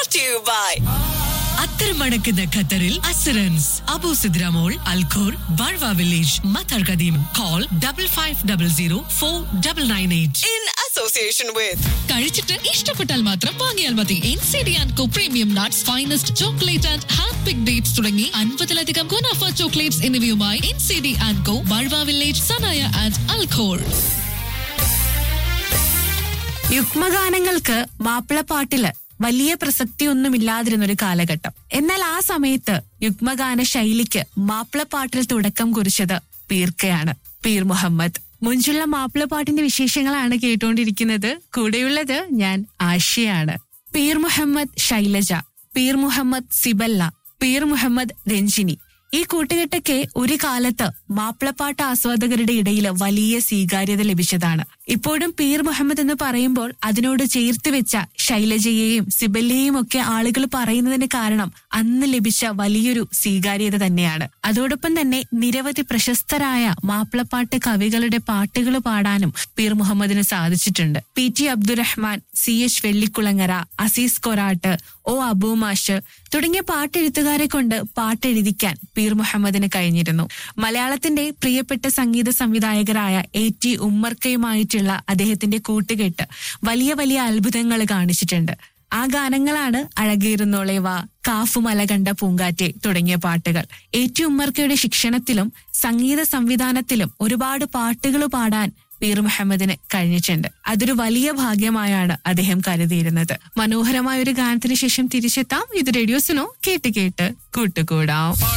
brought to you by അത്തരമടക്കുന്ന ഖത്തറിൽ അസറൻസ് അബു സിദ്രാമോൾ Al Khor Barwa village Matar Qadeem call double five double zero four double nine eight in association with കഴിച്ചിട്ട് ഇഷ്ടപ്പെട്ടാൽ മാത്രം വാങ്ങിയാൽ മതി N C D and co premium nuts finest chocolate and hand pick dates തുടങ്ങി അൻപതിലധികം ഗുണാഫ ചോക്ലേറ്റ്സ് എന്നിവയുമായി N C D and co Barwa village Sanaya and Al Khor യുഗ്മഗാനങ്ങൾക്ക് മാപ്പിളപ്പാട്ടില് വലിയ പ്രസക്തിയൊന്നുമില്ലാതിരുന്ന ഒരു കാലഘട്ടം എന്നാൽ ആ സമയത്ത് യുഗ്മഗാന ശൈലിക്ക് മാപ്പിളപ്പാട്ടിൽ തുടക്കം കുറിച്ചത് പീർക്കയാണ് പീർ മുഹമ്മദ് മുഞ്ചുള്ള മാപ്പിളപ്പാട്ടിന്റെ വിശേഷങ്ങളാണ് കേട്ടുകൊണ്ടിരിക്കുന്നത് കൂടെയുള്ളത് ഞാൻ ആശയാണ് പീർ മുഹമ്മദ് ശൈലജ പീർ മുഹമ്മദ് സിബല്ല പീർ മുഹമ്മദ് രഞ്ജിനി ഈ കൂട്ടുകെട്ടൊക്കെ ഒരു കാലത്ത് മാപ്പിളപ്പാട്ട് ആസ്വാദകരുടെ ഇടയിൽ വലിയ സ്വീകാര്യത ലഭിച്ചതാണ് ഇപ്പോഴും പീർ മുഹമ്മദ് എന്ന് പറയുമ്പോൾ അതിനോട് ചേർത്ത് വെച്ച ശൈലജയെയും സിബല്ലയെയും ഒക്കെ ആളുകൾ പറയുന്നതിന് കാരണം അന്ന് ലഭിച്ച വലിയൊരു സ്വീകാര്യത തന്നെയാണ് അതോടൊപ്പം തന്നെ നിരവധി പ്രശസ്തരായ മാപ്പിളപ്പാട്ട് കവികളുടെ പാട്ടുകൾ പാടാനും പീർ മുഹമ്മദിന് സാധിച്ചിട്ടുണ്ട് P T Abdurahman C H Vellikkulangara Azeez Koratt O അബൂമാഷ് തുടങ്ങിയ പാട്ടെഴുത്തുകാരെ കൊണ്ട് പാട്ടെഴുതിക്കാൻ പീർ മുഹമ്മദിന് കഴിഞ്ഞിരുന്നു മലയാളത്തിന്റെ പ്രിയപ്പെട്ട സംഗീത സംവിധായകരായ എ ടി ഉമ്മർക്കയുമായിട്ടുള്ള അദ്ദേഹത്തിന്റെ കൂട്ടുകെട്ട് വലിയ വലിയ അത്ഭുതങ്ങൾ കാണിച്ചിട്ടുണ്ട് ആ ഗാനങ്ങളാണ് അഴകീറുന്നോളേവ കാഫുമല കണ്ട പൂങ്കാറ്റെ തുടങ്ങിയ പാട്ടുകൾ എ ടി ഉമ്മർക്കയുടെ ശിക്ഷണത്തിലും സംഗീത സംവിധാനത്തിലും ഒരുപാട് പാട്ടുകൾ പാടാൻ പീർ മുഹമ്മദിന് കഴിഞ്ഞിട്ടുണ്ട് അതൊരു വലിയ ഭാഗ്യമായാണ് അദ്ദേഹം കരുതിയിരുന്നത് മനോഹരമായ ഒരു ഗാനത്തിന് ശേഷം തിരിച്ചെത്താം ഇത് റേഡിയോസിനോ കേട്ട് കേട്ട് കൂട്ടുകൂടാം